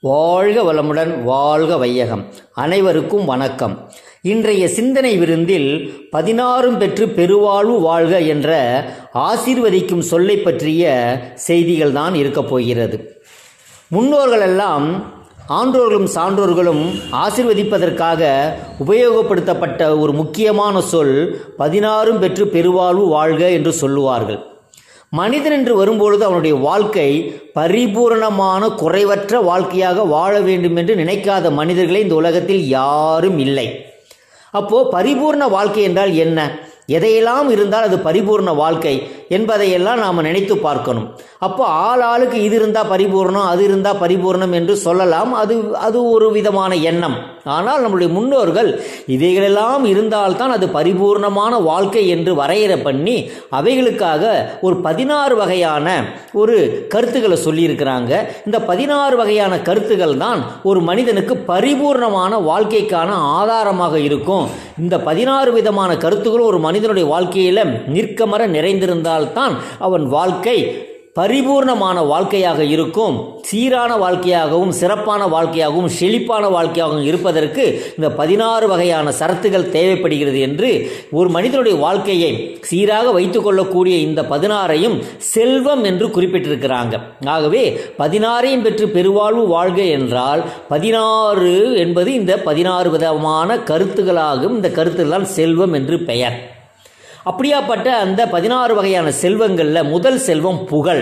வாழ்க வளமுடன் வாழ்க வையகம் அனைவருக்கும் வணக்கம் இன்றைய சிந்தனை விருந்தில் பதினாறும் பெற்று பெருவாழ்வு வாழ்க என்ற ஆசீர்வதிக்கும் சொல்லை பற்றிய செய்திகள் தான் இருக்கப் போகிறது முன்னோர்களெல்லாம் ஆன்றோர்களும் சான்றோர்களும் ஆசிர்வதிப்பதற்காக உபயோகப்படுத்தப்பட்ட ஒரு முக்கியமான சொல் பதினாறும் பெற்று பெருவாழ்வு வாழ்க என்று சொல்லுவார்கள் மனிதன் என்று வரும்பொழுது அவனுடைய வாழ்க்கை பரிபூரணமான குறைவற்ற வாழ்க்கையாக வாழ வேண்டும் என்று நினைக்காத மனிதர்களே இந்த உலகத்தில் யாரும் இல்லை அப்போ பரிபூர்ண வாழ்க்கை என்றால் என்ன எதையெல்லாம் இருந்தால் அது பரிபூர்ண வாழ்க்கை என்பதையெல்லாம் நாம் நினைத்து பார்க்கணும் அப்போ ஆள் ஆளுக்கு இது இருந்தால் பரிபூர்ணம் அது இருந்தால் பரிபூர்ணம் என்று சொல்லலாம் அது அது ஒரு விதமான எண்ணம் ஆனால் நம்முடைய முன்னோர்கள் இவைகளெல்லாம் இருந்தால்தான் அது பரிபூர்ணமான வாழ்க்கை என்று வரையறை பண்ணி அவைகளுக்காக ஒரு பதினாறு வகையான ஒரு கருத்துக்களை சொல்லியிருக்கிறாங்க இந்த பதினாறு வகையான கருத்துக்கள் தான் ஒரு மனிதனுக்கு பரிபூர்ணமான வாழ்க்கைக்கான ஆதாரமாக இருக்கும் இந்த பதினாறு விதமான கருத்துக்களும் ஒரு மனிதனுடைய வாழ்க்கையில் நிற்கமர நிறைந்திருந்தால்தான் அவன் வாழ்க்கை பரிபூர்ணமான வாழ்க்கையாக இருக்கும் சீரான வாழ்க்கையாகவும் சிறப்பான வாழ்க்கையாகவும் செழிப்பான வாழ்க்கையாகவும் இருப்பதற்கு இந்த பதினாறு வகையான சரத்துகள் தேவைப்படுகிறது என்று ஒரு மனிதனுடைய வாழ்க்கையை சீராக வைத்துக் கொள்ளக்கூடிய இந்த பதினாறையும் செல்வம் என்று குறிப்பிட்டிருக்கிறாங்க ஆகவே பதினாறையும் பெற்று பெருவாழ்வு வாழ்க என்றால் பதினாறு என்பது இந்த பதினாறு விதமான கருத்துகளாகும் இந்த கருத்துக்கள் செல்வம் என்று பெயர் அப்படியாப்பட்ட அந்த பதினாறு வகையான செல்வங்களில் முதல் செல்வம் புகழ்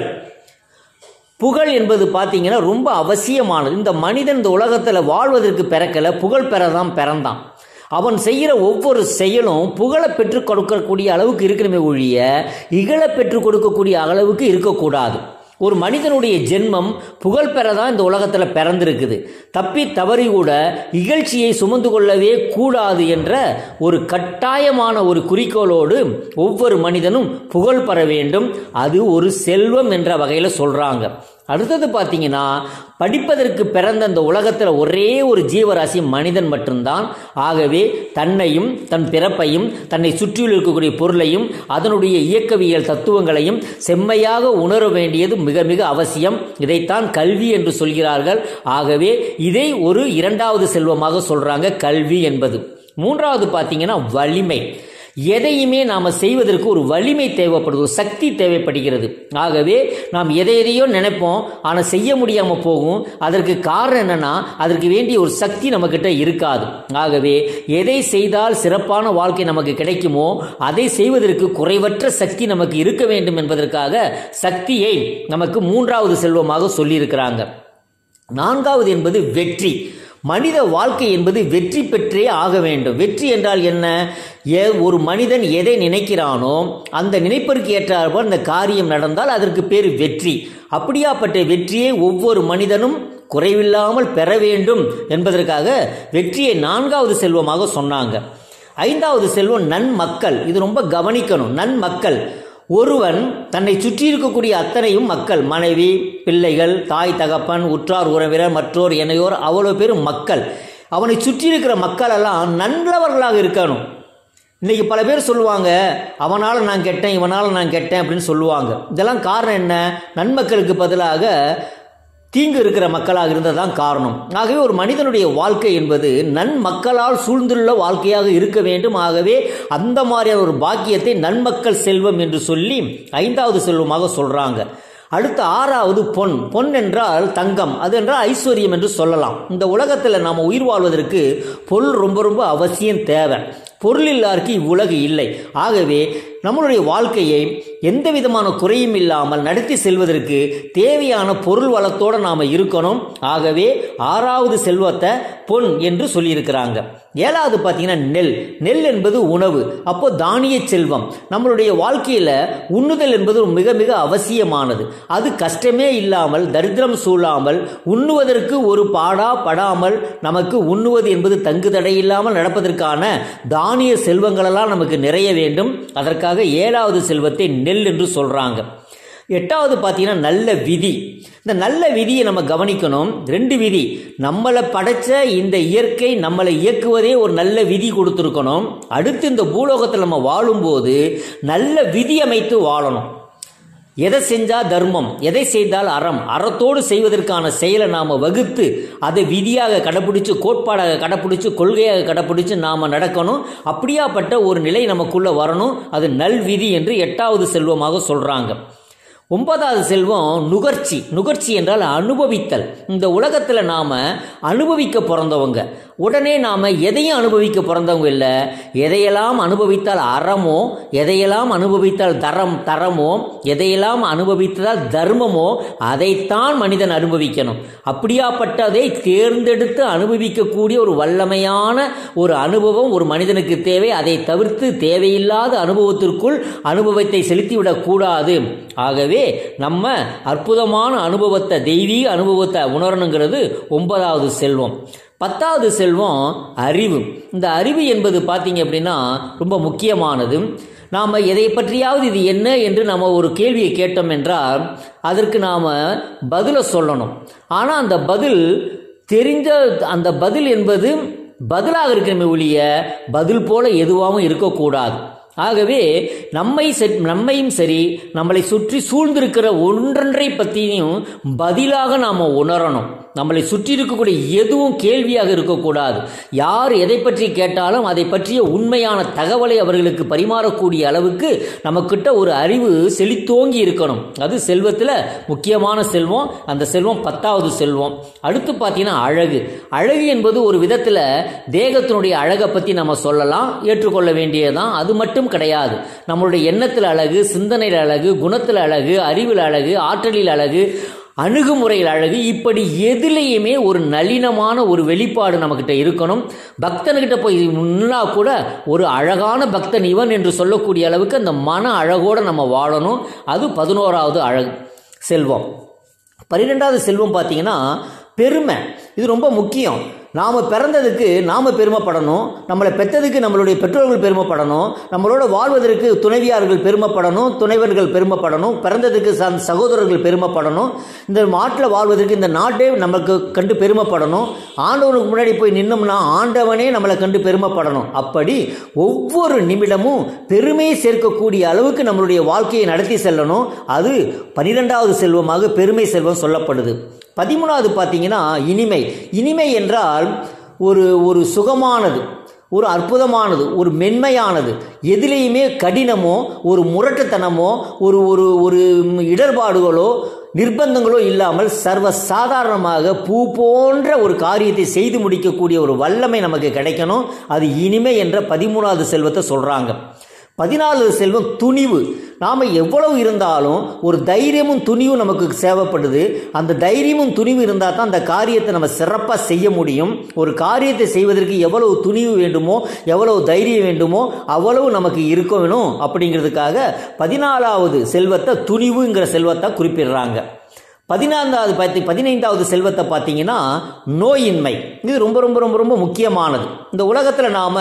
புகழ் என்பது பார்த்தீங்கன்னா ரொம்ப அவசியமானது இந்த மனிதன் இந்த உலகத்தில் வாழ்வதற்கு பிறக்கல புகழ் பெறதான் பிறந்தான் அவன் செய்கிற ஒவ்வொரு செயலும் புகழை பெற்றுக் கொடுக்கக்கூடிய அளவுக்கு இருக்கணுமே ஒழிய இகழ பெற்றுக் கொடுக்கக்கூடிய அளவுக்கு இருக்கக்கூடாது ஒரு மனிதனுடைய ஜென்மம் புகழ் பெற தான் இந்த உலகத்தில் பிறந்திருக்குது தப்பி தவறி கூட இகழ்ச்சியை சுமந்து கொள்ளவே கூடாது என்ற ஒரு கட்டாயமான ஒரு குறிக்கோளோடு ஒவ்வொரு மனிதனும் புகழ் பெற வேண்டும் அது ஒரு செல்வம் என்ற வகையில் சொல்கிறாங்க அடுத்தது பார்த்தீங்கன்னா படிப்பதற்கு பிறந்த இந்த உலகத்தில் ஒரே ஒரு ஜீவராசி மனிதன் மட்டும்தான் ஆகவே தன்னையும் தன் பிறப்பையும் தன்னை சுற்றியுள்ள இருக்கக்கூடிய பொருளையும் அதனுடைய இயக்கவியல் தத்துவங்களையும் செம்மையாக உணர வேண்டியது மிக மிக அவசியம் இதைத்தான் கல்வி என்று சொல்கிறார்கள் ஆகவே இதை ஒரு இரண்டாவது செல்வமாக சொல்றாங்க கல்வி என்பது மூன்றாவது பார்த்தீங்கன்னா வலிமை எதையுமே நாம் செய்வதற்கு ஒரு வலிமை தேவைப்படுது ஒரு சக்தி தேவைப்படுகிறது ஆகவே நாம் எதை எதையோ நினைப்போம் ஆனால் செய்ய முடியாமல் போகும் அதற்கு காரணம் என்னன்னா அதற்கு வேண்டிய ஒரு சக்தி நம்மக்கிட்ட இருக்காது ஆகவே எதை செய்தால் சிறப்பான வாழ்க்கை நமக்கு கிடைக்குமோ அதை செய்வதற்கு குறைவற்ற சக்தி நமக்கு இருக்க வேண்டும் என்பதற்காக சக்தியை நமக்கு மூன்றாவது செல்வமாக சொல்லியிருக்கிறாங்க நான்காவது என்பது வெற்றி மனித வாழ்க்கை என்பது வெற்றி பெற்றே ஆக வேண்டும் வெற்றி என்றால் என்ன ஏ ஒரு மனிதன் எதை நினைக்கிறானோ அந்த நினைப்பிற்கு ஏற்றாற்போல் அந்த காரியம் நடந்தால் அதற்கு பேர் வெற்றி அப்படியாப்பட்ட வெற்றியை ஒவ்வொரு மனிதனும் குறைவில்லாமல் பெற வேண்டும் என்பதற்காக வெற்றியை நான்காவது செல்வமாக சொன்னாங்க ஐந்தாவது செல்வம் நன்மக்கள் இது ரொம்ப கவனிக்கணும் நன்மக்கள் ஒருவன் தன்னை சுற்றி இருக்கக்கூடிய அத்தனையும் மக்கள் மனைவி பிள்ளைகள் தாய் தகப்பன் உற்றார் உறவினர் மற்றோர் எனையோர் அவ்வளோ பேரும் மக்கள் அவனை சுற்றி இருக்கிற மக்கள் எல்லாம் நல்லவர்களாக இருக்கணும் இன்றைக்கி பல பேர் சொல்லுவாங்க அவனால் நான் கெட்டேன் இவனால் நான் கெட்டேன் அப்படின்னு சொல்லுவாங்க இதெல்லாம் காரணம் என்ன நன்மக்களுக்கு பதிலாக தீங்கு இருக்கிற மக்களாக இருந்ததான் காரணம் ஆகவே ஒரு மனிதனுடைய வாழ்க்கை என்பது நன்மக்களால் சூழ்ந்துள்ள வாழ்க்கையாக இருக்க வேண்டும் ஆகவே அந்த மாதிரியான ஒரு பாக்கியத்தை நன்மக்கள் செல்வம் என்று சொல்லி ஐந்தாவது செல்வமாக சொல்றாங்க அடுத்த ஆறாவது பொன் பொன் என்றால் தங்கம் அது என்றால் ஐஸ்வர்யம் என்று சொல்லலாம் இந்த உலகத்தில் நாம் உயிர் வாழ்வதற்கு பொருள் ரொம்ப ரொம்ப அவசியம் தேவை பொருள் இல்லாருக்கு இவ்வுலகு இல்லை ஆகவே நம்மளுடைய வாழ்க்கையை எந்த விதமான குறையும் இல்லாமல் நடத்தி செல்வதற்கு தேவையான பொருள் வளத்தோடு நாம் இருக்கணும் ஆகவே ஆறாவது செல்வத்தை பொன் என்று சொல்லியிருக்கிறாங்க ஏழாவது பார்த்தீங்கன்னா நெல் நெல் என்பது உணவு அப்போ தானிய செல்வம் நம்மளுடைய வாழ்க்கையில் உண்ணுதல் என்பது மிக மிக அவசியமானது அது கஷ்டமே இல்லாமல் தரித்திரம் சூழாமல் உண்ணுவதற்கு ஒரு பாடா படாமல் நமக்கு உண்ணுவது என்பது தங்கு தடை இல்லாமல் நடப்பதற்கான தானிய செல்வங்களெல்லாம் நமக்கு நிறைய வேண்டும் அதற்காக ஏழாவது செல்வத்தை நெல் என்று சொல்றாங்க எட்டாவது பார்த்தீங்கன்னா நல்ல விதி இந்த நல்ல விதியை நம்ம கவனிக்கணும் ரெண்டு விதி நம்மளை படைச்ச இந்த இயற்கை நம்மளை இயக்குவதே ஒரு நல்ல விதி கொடுத்துருக்கணும் அடுத்து இந்த பூலோகத்தில் நம்ம வாழும்போது நல்ல விதி அமைத்து வாழணும் எதை செஞ்சால் தர்மம் எதை செய்தால் அறம் அறத்தோடு செய்வதற்கான செயலை நாம் வகுத்து அதை விதியாக கடைப்பிடிச்சு கோட்பாடாக கடைப்பிடிச்சு கொள்கையாக கடைப்பிடிச்சு நாம் நடக்கணும் அப்படியாப்பட்ட ஒரு நிலை நமக்குள்ளே வரணும் அது நல்விதி என்று எட்டாவது செல்வமாக சொல்கிறாங்க ஒன்பதாவது செல்வம் நுகர்ச்சி நுகர்ச்சி என்றால் அனுபவித்தல் இந்த உலகத்தில் நாம் அனுபவிக்க பிறந்தவங்க உடனே நாம் எதையும் அனுபவிக்க பிறந்தவங்க இல்லை எதையெல்லாம் அனுபவித்தால் அறமோ எதையெல்லாம் அனுபவித்தால் தரம் தரமோ எதையெல்லாம் அனுபவித்ததால் தர்மமோ அதைத்தான் மனிதன் அனுபவிக்கணும் அப்படியாப்பட்டதை தேர்ந்தெடுத்து அனுபவிக்கக்கூடிய ஒரு வல்லமையான ஒரு அனுபவம் ஒரு மனிதனுக்கு தேவை அதை தவிர்த்து தேவையில்லாத அனுபவத்திற்குள் அனுபவத்தை செலுத்திவிடக் கூடாது ஆகவே நம்ம அற்புதமான அனுபவத்தை தெய்வீக அனுபவத்தை உணரணுங்கிறது ஒன்பதாவது செல்வம் பத்தாவது செல்வம் அறிவு இந்த அறிவு என்பது பார்த்தீங்க அப்படின்னா ரொம்ப முக்கியமானது நாம் எதை பற்றியாவது இது என்ன என்று நம்ம ஒரு கேள்வியை கேட்டோம் என்றால் அதற்கு நாம் பதிலை சொல்லணும் ஆனால் அந்த பதில் தெரிஞ்ச அந்த பதில் என்பது பதிலாக இருக்கிறமே ஒழிய பதில் போல எதுவாகவும் இருக்கக்கூடாது ஆகவே நம்மை செ- நம்மையும் சரி நம்மளை சுற்றி சூழ்ந்திருக்கிற ஒன்றொன்றை பற்றியும் பதிலாக நாம் உணரணும் நம்மளை சுற்றி இருக்கக்கூடிய எதுவும் கேள்வியாக இருக்கக்கூடாது யார் எதை பற்றி கேட்டாலும் அதை பற்றிய உண்மையான தகவலை அவர்களுக்கு பரிமாறக்கூடிய அளவுக்கு நமக்கிட்ட ஒரு அறிவு செழித்தோங்கி இருக்கணும் அது செல்வத்தில் முக்கியமான செல்வம் அந்த செல்வம் பத்தாவது செல்வம் அடுத்து பார்த்தீங்கன்னா அழகு அழகு என்பது ஒரு விதத்தில் தேகத்தினுடைய அழகை பற்றி நம்ம சொல்லலாம் ஏற்றுக்கொள்ள வேண்டியதுதான் அது மட்டும் கிடையாது நம்மளுடைய எண்ணத்தில் அழகு சிந்தனையில் அழகு குணத்தில் அழகு அறிவில் அழகு ஆற்றலில் அழகு அணுகுமுறையில் அழகு இப்படி எதுலேயுமே ஒரு நளினமான ஒரு வெளிப்பாடு நம்மக்கிட்ட இருக்கணும் பக்தன்கிட்ட போய் நின்னா கூட ஒரு அழகான பக்தன் இவன் என்று சொல்லக்கூடிய அளவுக்கு அந்த மன அழகோடு நம்ம வாழணும் அது பதினோராவது அழகு செல்வம் பன்னிரெண்டாவது செல்வம் பார்த்தீங்கன்னா பெருமை இது ரொம்ப முக்கியம் நாம் பிறந்ததுக்கு நாம் பெருமைப்படணும் நம்மளை பெற்றதுக்கு நம்மளுடைய பெற்றோர்கள் பெருமைப்படணும் நம்மளோட வாழ்வதற்கு துணைவியார்கள் பெருமைப்படணும் துணைவர்கள் பெருமைப்படணும் பிறந்ததுக்கு ச சகோதரர்கள் பெருமைப்படணும் இந்த நாட்டில் வாழ்வதற்கு இந்த நாட்டே நமக்கு கண்டு பெருமைப்படணும் ஆண்டவனுக்கு முன்னாடி போய் நின்னோம்னா ஆண்டவனே நம்மளை கண்டு பெருமைப்படணும் அப்படி ஒவ்வொரு நிமிடமும் பெருமையை சேர்க்கக்கூடிய அளவுக்கு நம்மளுடைய வாழ்க்கையை நடத்தி செல்லணும் அது பனிரெண்டாவது செல்வமாக பெருமை செல்வம் சொல்லப்படுது பதிமூணாவது பார்த்தீங்கன்னா இனிமை இனிமை என்றால் ஒரு ஒரு சுகமானது ஒரு அற்புதமானது ஒரு மென்மையானது எதிலேயுமே கடினமோ ஒரு முரட்டுத்தனமோ ஒரு ஒரு ஒரு இடர்பாடுகளோ நிர்பந்தங்களோ இல்லாமல் சர்வ சாதாரணமாக பூ போன்ற ஒரு காரியத்தை செய்து முடிக்கக்கூடிய ஒரு வல்லமை நமக்கு கிடைக்கணும் அது இனிமை என்ற பதிமூணாவது செல்வத்தை சொல்கிறாங்க பதினாலு செல்வம் துணிவு நாம் எவ்வளவு இருந்தாலும் ஒரு தைரியமும் துணிவும் நமக்கு தேவைப்படுது அந்த தைரியமும் துணிவு இருந்தால் தான் அந்த காரியத்தை நம்ம சிறப்பாக செய்ய முடியும் ஒரு காரியத்தை செய்வதற்கு எவ்வளவு துணிவு வேண்டுமோ எவ்வளவு தைரியம் வேண்டுமோ அவ்வளவு நமக்கு இருக்க வேணும் அப்படிங்கிறதுக்காக பதினாலாவது செல்வத்தை துணிவுங்கிற செல்வத்தை குறிப்பிடுறாங்க பதினான்காவது பார்த்தி பதினைந்தாவது செல்வத்தை பார்த்தீங்கன்னா நோயின்மை இது ரொம்ப ரொம்ப ரொம்ப ரொம்ப முக்கியமானது இந்த உலகத்தில் நாம்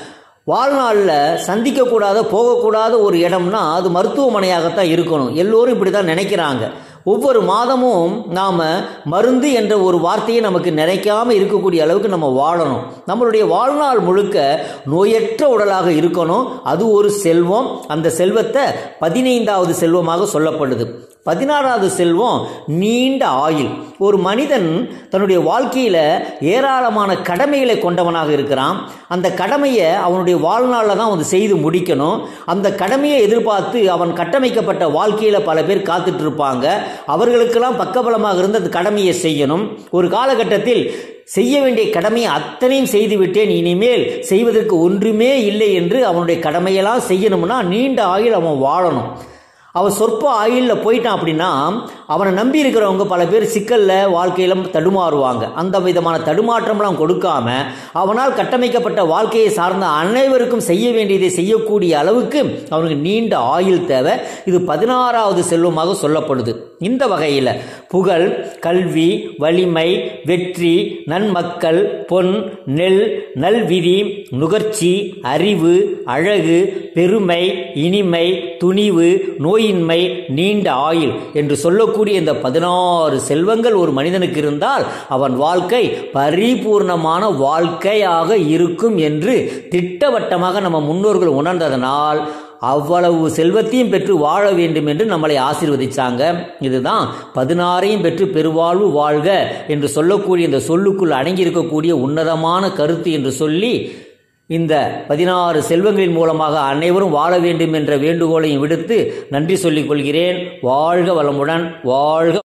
வாழ்நாளில் சந்திக்கக்கூடாத போகக்கூடாத ஒரு இடம்னா அது மருத்துவமனையாகத்தான் இருக்கணும் எல்லோரும் இப்படி தான் நினைக்கிறாங்க ஒவ்வொரு மாதமும் நாம் மருந்து என்ற ஒரு வார்த்தையை நமக்கு நினைக்காம இருக்கக்கூடிய அளவுக்கு நம்ம வாழணும் நம்மளுடைய வாழ்நாள் முழுக்க நோயற்ற உடலாக இருக்கணும் அது ஒரு செல்வம் அந்த செல்வத்தை பதினைந்தாவது செல்வமாக சொல்லப்படுது பதினாறாவது செல்வம் நீண்ட ஆயுள் ஒரு மனிதன் தன்னுடைய வாழ்க்கையில் ஏராளமான கடமைகளை கொண்டவனாக இருக்கிறான் அந்த கடமையை அவனுடைய வாழ்நாளில் தான் அவன் செய்து முடிக்கணும் அந்த கடமையை எதிர்பார்த்து அவன் கட்டமைக்கப்பட்ட வாழ்க்கையில் பல பேர் காத்துட்டு இருப்பாங்க அவர்களுக்கெல்லாம் பக்கபலமாக இருந்து அந்த கடமையை செய்யணும் ஒரு காலகட்டத்தில் செய்ய வேண்டிய கடமையை அத்தனையும் செய்து விட்டேன் இனிமேல் செய்வதற்கு ஒன்றுமே இல்லை என்று அவனுடைய கடமையெல்லாம் செய்யணும்னா நீண்ட ஆயுள் அவன் வாழணும் அவன் சொற்ப ஆயுளில் போயிட்டான் அப்படின்னா அவனை நம்பி இருக்கிறவங்க பல பேர் சிக்கலில் வாழ்க்கையில தடுமாறுவாங்க அந்த விதமான தடுமாற்றம்லாம் கொடுக்காம அவனால் கட்டமைக்கப்பட்ட வாழ்க்கையை சார்ந்த அனைவருக்கும் செய்ய வேண்டியதை செய்யக்கூடிய அளவுக்கு அவனுக்கு நீண்ட ஆயுள் தேவை இது பதினாறாவது செல்வமாக சொல்லப்படுது இந்த வகையில் புகழ் கல்வி வலிமை வெற்றி நன்மக்கள் பொன் நெல் நல்விதி நுகர்ச்சி அறிவு அழகு பெருமை இனிமை துணிவு நோயின்மை நீண்ட ஆயுள் என்று சொல்லக்கூடிய இந்த பதினாறு செல்வங்கள் ஒரு மனிதனுக்கு இருந்தால் அவன் வாழ்க்கை பரிபூர்ணமான வாழ்க்கையாக இருக்கும் என்று திட்டவட்டமாக நம்ம முன்னோர்கள் உணர்ந்ததனால் அவ்வளவு செல்வத்தையும் பெற்று வாழ வேண்டும் என்று நம்மளை ஆசீர்வதிச்சாங்க இதுதான் பதினாறையும் பெற்று பெருவாழ்வு வாழ்க என்று சொல்லக்கூடிய இந்த சொல்லுக்குள் அடங்கியிருக்கக்கூடிய உன்னதமான கருத்து என்று சொல்லி இந்த பதினாறு செல்வங்களின் மூலமாக அனைவரும் வாழ வேண்டும் என்ற வேண்டுகோளையும் விடுத்து நன்றி சொல்லிக் கொள்கிறேன் வாழ்க வளமுடன் வாழ்க